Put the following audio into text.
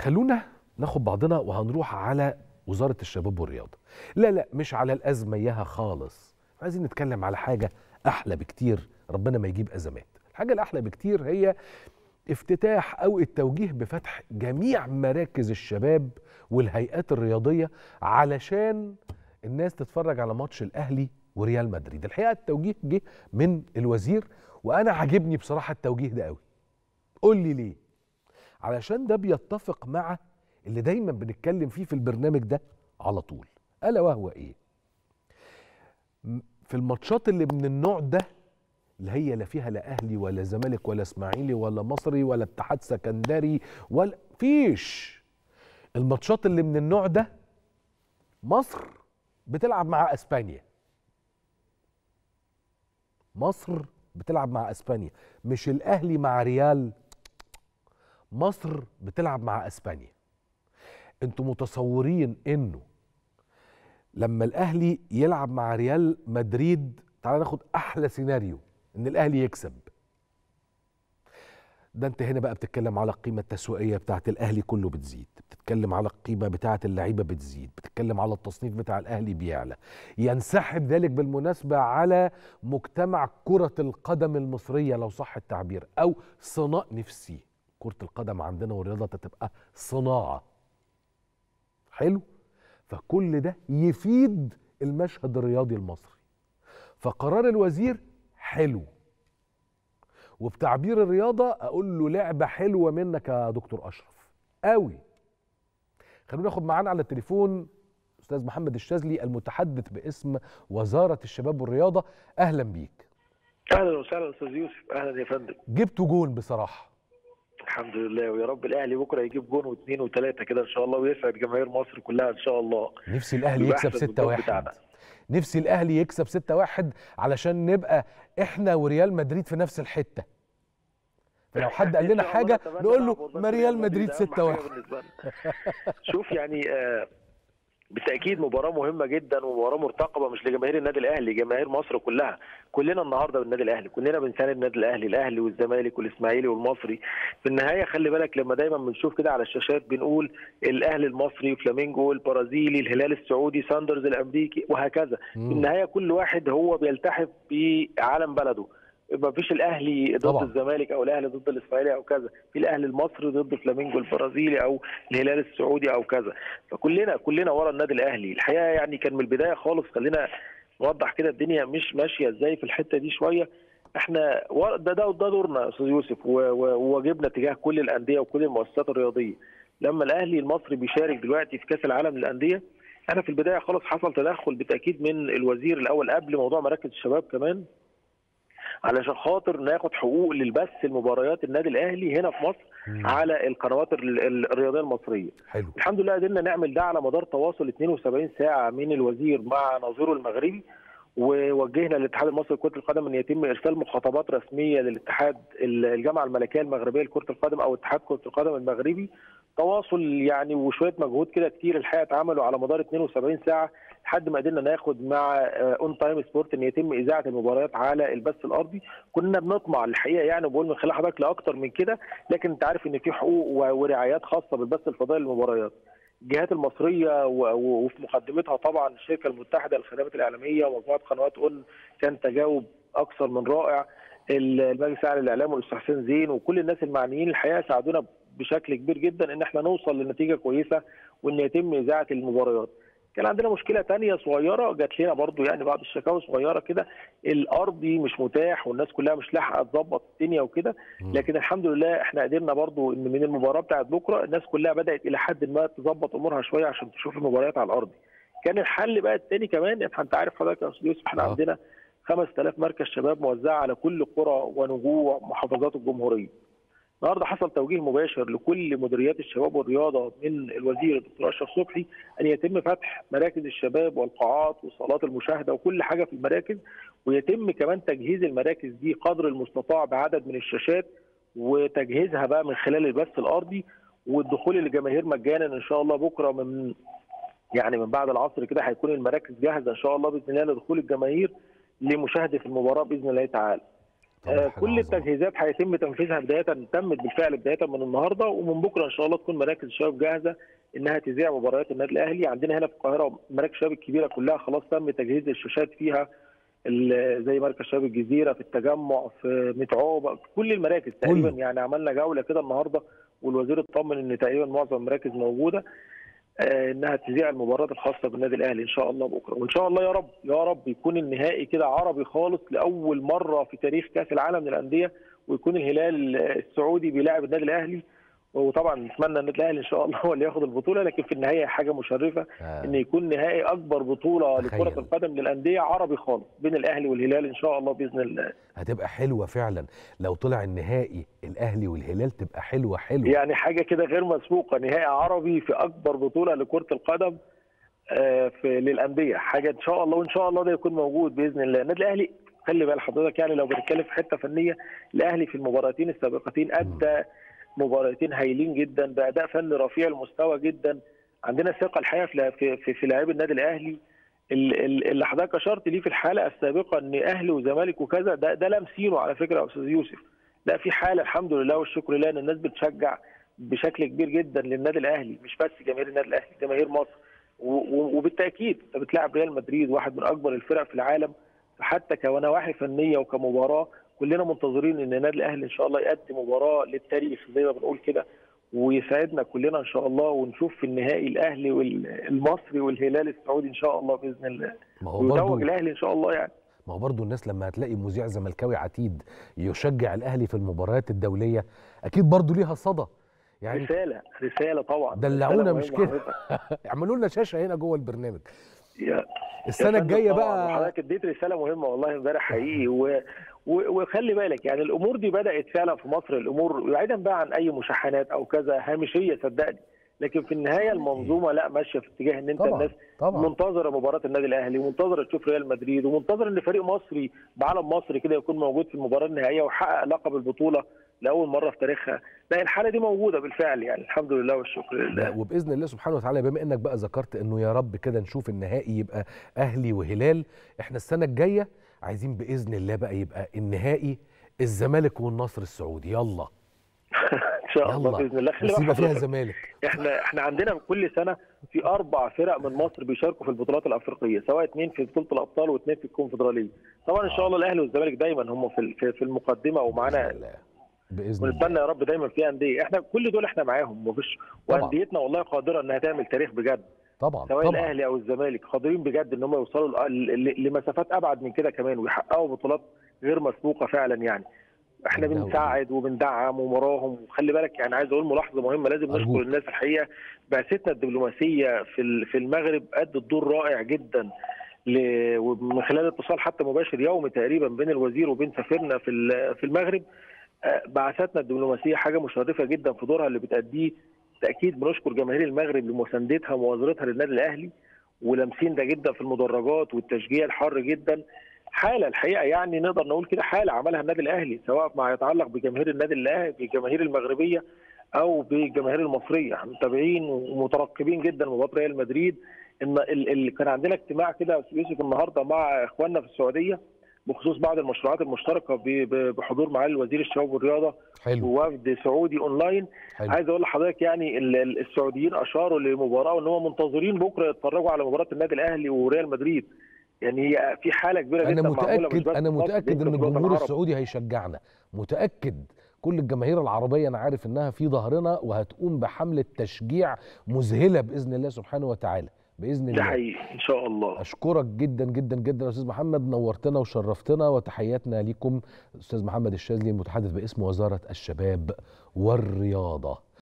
خلونا ناخد بعضنا وهنروح على وزاره الشباب والرياضه لا لا مش على الازمه اياها خالص عايزين نتكلم على حاجه احلى بكتير ربنا ما يجيب ازمات الحاجه الاحلى بكتير هي افتتاح او التوجيه بفتح جميع مراكز الشباب والهيئات الرياضيه علشان الناس تتفرج على ماتش الاهلي وريال مدريد الحقيقه التوجيه جه من الوزير وانا عاجبني بصراحه التوجيه ده قوي قول لي ليه علشان ده بيتفق مع اللي دايما بنتكلم فيه في البرنامج ده على طول الا وهو ايه م- في الماتشات اللي من النوع ده اللي هي لا فيها لا اهلي ولا زمالك ولا اسماعيلي ولا مصري ولا اتحاد سكندري ولا فيش الماتشات اللي من النوع ده مصر بتلعب مع اسبانيا مصر بتلعب مع اسبانيا مش الاهلي مع ريال مصر بتلعب مع اسبانيا انتوا متصورين انه لما الاهلي يلعب مع ريال مدريد تعال ناخد احلى سيناريو ان الاهلي يكسب ده انت هنا بقى بتتكلم على القيمه التسويقيه بتاعه الاهلي كله بتزيد بتتكلم على القيمه بتاعه اللعيبه بتزيد بتتكلم على التصنيف بتاع الاهلي بيعلى ينسحب ذلك بالمناسبه على مجتمع كره القدم المصريه لو صح التعبير او صناع نفسي كره القدم عندنا والرياضه تبقى صناعه حلو فكل ده يفيد المشهد الرياضي المصري فقرار الوزير حلو وبتعبير الرياضه اقول له لعبه حلوه منك يا دكتور اشرف قوي خلونا ناخد معانا على التليفون استاذ محمد الشاذلي المتحدث باسم وزاره الشباب والرياضه اهلا بيك اهلا وسهلا استاذ يوسف اهلا يا فندم جبتوا جون بصراحه الحمد لله ويا رب الاهلي بكره يجيب جون واثنين وثلاثه كده ان شاء الله ويسعد جماهير مصر كلها ان شاء الله نفسي الاهلي يبقى يكسب أحسن من الجون 6-1 بتاعنا. نفسي الاهلي يكسب 6-1 علشان نبقى احنا وريال مدريد في نفس الحته فلو حد قال إن لنا شاء الله حاجه نتمنى نقول نلعب له قدام ما ريال مدريد أهم حاجة 6-1 بالنسبة لنا. شوف يعني آه، بالتاكيد مباراه مهمه جدا ومباراه مرتقبه مش لجماهير النادي الاهلي جماهير مصر كلها كلنا النهارده بالنادي الاهلي كلنا بنساند النادي الاهلي الاهلي والزمالك والاسماعيلي والمصري في النهايه خلي بالك لما دايما بنشوف كده على الشاشات بنقول الاهلي المصري فلامينجو البرازيلي الهلال السعودي ساندرز الامريكي وهكذا في مم. النهايه كل واحد هو بيلتحف بعالم بلده ما فيش الاهلي ضد طبعا. الزمالك او الاهلي ضد الاسماعيلي او كذا في الاهلي المصري ضد فلامينجو البرازيلي او الهلال السعودي او كذا فكلنا كلنا ورا النادي الاهلي الحقيقه يعني كان من البدايه خالص خلينا نوضح كده الدنيا مش ماشيه ازاي في الحته دي شويه احنا ورا- ده ده ده دورنا يا استاذ يوسف و- و- وواجبنا تجاه كل الانديه وكل المؤسسات الرياضيه لما الاهلي المصري بيشارك دلوقتي في كاس العالم للانديه انا في البدايه خالص حصل تدخل بالتاكيد من الوزير الاول قبل موضوع مراكز الشباب كمان علشان خاطر ناخد حقوق للبث المباريات النادي الاهلي هنا في مصر مم. على القنوات ال- ال- الرياضيه المصريه حلو الحمد لله قدرنا نعمل ده على مدار تواصل 72 ساعه من الوزير مع نظيره المغربي ووجهنا للاتحاد المصري لكره القدم ان يتم ارسال مخاطبات رسميه للاتحاد الجامعه الملكيه المغربيه لكره القدم او اتحاد كره القدم المغربي تواصل يعني وشويه مجهود كده كتير الحقيقه اتعملوا على مدار 72 ساعه لحد ما قدرنا ناخد مع اون تايم سبورت ان يتم اذاعه المباريات على البث الارضي كنا بنطمع الحقيقه يعني وبقول من خلال حضرتك لاكتر من كده لكن انت عارف ان في حقوق و- ورعايات خاصه بالبث الفضائي للمباريات الجهات المصريه و- و- وفي مقدمتها طبعا الشركه المتحده للخدمات الاعلاميه ومجموعه قنوات اون كان تجاوب اكثر من رائع المجلس الاعلى للاعلام والاستاذ حسين زين وكل الناس المعنيين الحقيقه ساعدونا بشكل كبير جدا ان احنا نوصل لنتيجه كويسه وان يتم اذاعه المباريات كان عندنا مشكله تانية صغيره جات لنا برضو يعني بعض الشكاوى صغيره كده الارضي مش متاح والناس كلها مش لاحقه تظبط الدنيا وكده مم. لكن الحمد لله احنا قدرنا برضو ان من المباراه بتاعت بكره الناس كلها بدات الى حد ما تظبط امورها شويه عشان تشوف المباريات على الارض كان الحل بقى التاني كمان انت عارف حضرتك يا استاذ يوسف احنا آه. عندنا 5000 مركز شباب موزعه على كل قرى ونجوع محافظات الجمهوريه النهارده حصل توجيه مباشر لكل مديريات الشباب والرياضه من الوزير الدكتور اشرف صبحي ان يتم فتح مراكز الشباب والقاعات وصالات المشاهده وكل حاجه في المراكز ويتم كمان تجهيز المراكز دي قدر المستطاع بعدد من الشاشات وتجهيزها بقى من خلال البث الارضي والدخول للجماهير مجانا ان شاء الله بكره من يعني من بعد العصر كده هيكون المراكز جاهزه ان شاء الله باذن الله لدخول الجماهير لمشاهده المباراه باذن الله تعالى. طبعاً آه، حاجة كل عظمة. التجهيزات هيتم تنفيذها بدايه تمت بالفعل بدايه من النهارده ومن بكره ان شاء الله تكون مراكز الشباب جاهزه انها تذيع مباريات النادي الاهلي عندنا هنا في القاهره مراكز الشباب الكبيره كلها خلاص تم تجهيز الشاشات فيها ال- زي مركز شباب الجزيره في التجمع في متعوبه في كل المراكز تقريبا كله. يعني عملنا جوله كده النهارده والوزير اطمن ان تقريبا معظم المراكز موجوده آه، انها تذيع المباريات الخاصه بالنادي الاهلي ان شاء الله بكره وان شاء الله يا رب يا رب يكون النهائي كده عربي خالص لاول مره في تاريخ كاس العالم للانديه ويكون الهلال السعودي بيلاعب النادي الاهلي وطبعا نتمنى النادي الاهلي ان شاء الله هو اللي ياخد البطوله لكن في النهايه حاجه مشرفه آه. ان يكون نهائي اكبر بطوله تخيل. لكره القدم للانديه عربي خالص بين الاهلي والهلال ان شاء الله باذن الله هتبقى حلوه فعلا لو طلع النهائي الاهلي والهلال تبقى حلوه حلوه يعني حاجه كده غير مسبوقه نهائي عربي في اكبر بطوله لكره القدم آه، في للانديه حاجه ان شاء الله وان شاء الله ده يكون موجود باذن الله النادي الاهلي خلي بال حضرتك يعني لو بنتكلم في حته فنيه الاهلي في المباراتين السابقتين ادى مباراتين هايلين جدا باداء فني رفيع المستوى جدا عندنا ثقه الحقيقه في في في, في لاعبي النادي الاهلي ال- ال- اللي حضرتك اشرت ليه في الحلقه السابقه ان اهلي وزمالك وكذا ده ده لامسينه على فكره يا استاذ يوسف لا في حاله الحمد لله والشكر لله ان الناس بتشجع بشكل كبير جدا للنادي الاهلي مش بس جماهير النادي الاهلي جماهير مصر و- و- وبالتاكيد انت بتلاعب ريال مدريد واحد من اكبر الفرق في العالم فحتى كنواحي فنيه وكمباراه كلنا منتظرين ان النادي الاهلي ان شاء الله يقدم مباراه للتاريخ زي ما بنقول كده ويساعدنا كلنا ان شاء الله ونشوف في النهائي الاهلي والمصري والهلال السعودي ان شاء الله باذن الله ما هو برضو ويتوج الاهلي ان شاء الله يعني ما هو برضو الناس لما هتلاقي مذيع زملكاوي عتيد يشجع الاهلي في المباريات الدوليه اكيد برضو ليها صدى يعني رساله رساله طبعا دلعونا رسالة مش مهمة كده. حضرتك. اعملوا لنا شاشه هنا جوه البرنامج يا- السنه يا فندم الجايه طبعاً، بقى وحضرتك اديت رساله مهمه والله امبارح حقيقي و... و... وخلي بالك يعني الامور دي بدات فعلا في مصر الامور بعيدا بقى عن اي مشاحنات او كذا هامشيه صدقني لكن في النهايه المنظومه لا ماشيه في اتجاه ان انت طبعا الناس طبعا منتظره مباراه النادي الاهلي ومنتظره تشوف ريال مدريد ومنتظر ان فريق مصري بعلم مصر كده يكون موجود في المباراه النهائيه ويحقق لقب البطوله لاول مره في تاريخها لا الحاله دي موجوده بالفعل يعني الحمد لله والشكر لا لله وباذن الله سبحانه وتعالى بما انك بقى ذكرت انه يا رب كده نشوف النهائي يبقى اهلي وهلال احنا السنه الجايه عايزين باذن الله بقى يبقى النهائي الزمالك والنصر السعودي يلا ان شاء الله يلا باذن الله خلي بس بالك يبقى فيها حضرتك. زمالك احنا احنا عندنا كل سنه في اربع فرق من مصر بيشاركوا في البطولات الافريقيه سواء اثنين في بطوله الابطال واثنين في الكونفدراليه طبعا ان شاء الله الاهلي والزمالك دايما هم في في- في المقدمه باذن ومعانا الله باذن الله ونتمنى يا رب دايما في انديه احنا كل دول احنا معاهم مفيش طبعا. وانديتنا والله قادره انها تعمل تاريخ بجد طبعا سواء طبعا الاهلي او الزمالك قادرين بجد ان هم يوصلوا ل- ل- لمسافات ابعد من كده كمان ويحققوا بطولات غير مسبوقه فعلا يعني احنا ده هو. بنساعد وبندعم ومراهم وخلي بالك يعني عايز اقول ملاحظه مهمه لازم أرجوك. نشكر الناس الحقيقه بعثتنا الدبلوماسيه في ال- في المغرب ادت دور رائع جدا ل- ومن خلال اتصال حتى مباشر يومي تقريبا بين الوزير وبين سفيرنا في ال- في المغرب آه، بعثتنا الدبلوماسيه حاجه مشرفه جدا في دورها اللي بتأديه تاكيد بنشكر جماهير المغرب لمساندتها ومؤازرتها للنادي الاهلي ولامسين ده جدا في المدرجات والتشجيع الحار جدا حاله الحقيقه يعني نقدر نقول كده حاله عملها النادي الاهلي سواء ما يتعلق بجماهير النادي الاهلي بالجماهير المغربيه او بالجماهير المصريه احنا متابعين ومترقبين جدا مباراه ريال مدريد ان ال- ال- كان عندنا اجتماع كده يا أستاذ يوسف النهارده مع اخواننا في السعوديه بخصوص بعض المشروعات المشتركه ب- ب- بحضور معالي وزير الشباب والرياضه حلو ووفد سعودي اونلاين حلو عايز اقول لحضرتك يعني ال- ال- السعوديين اشاروا لمباراه وان هم منتظرين بكره يتفرجوا على مباراه النادي الاهلي وريال مدريد يعني هي في حاله كبيره انا جدا معمولة مش متاكد بس انا في مصر، متاكد يمكن ان في الوطن الجمهور العربي. السعودي هيشجعنا متاكد كل الجماهير العربيه انا عارف انها في ظهرنا وهتقوم بحمله تشجيع مذهله باذن الله سبحانه وتعالى باذن ده الله حقيقي ان شاء الله اشكرك جدا جدا جدا يا استاذ محمد نورتنا وشرفتنا وتحياتنا لكم استاذ محمد الشاذلي المتحدث باسم وزاره الشباب والرياضه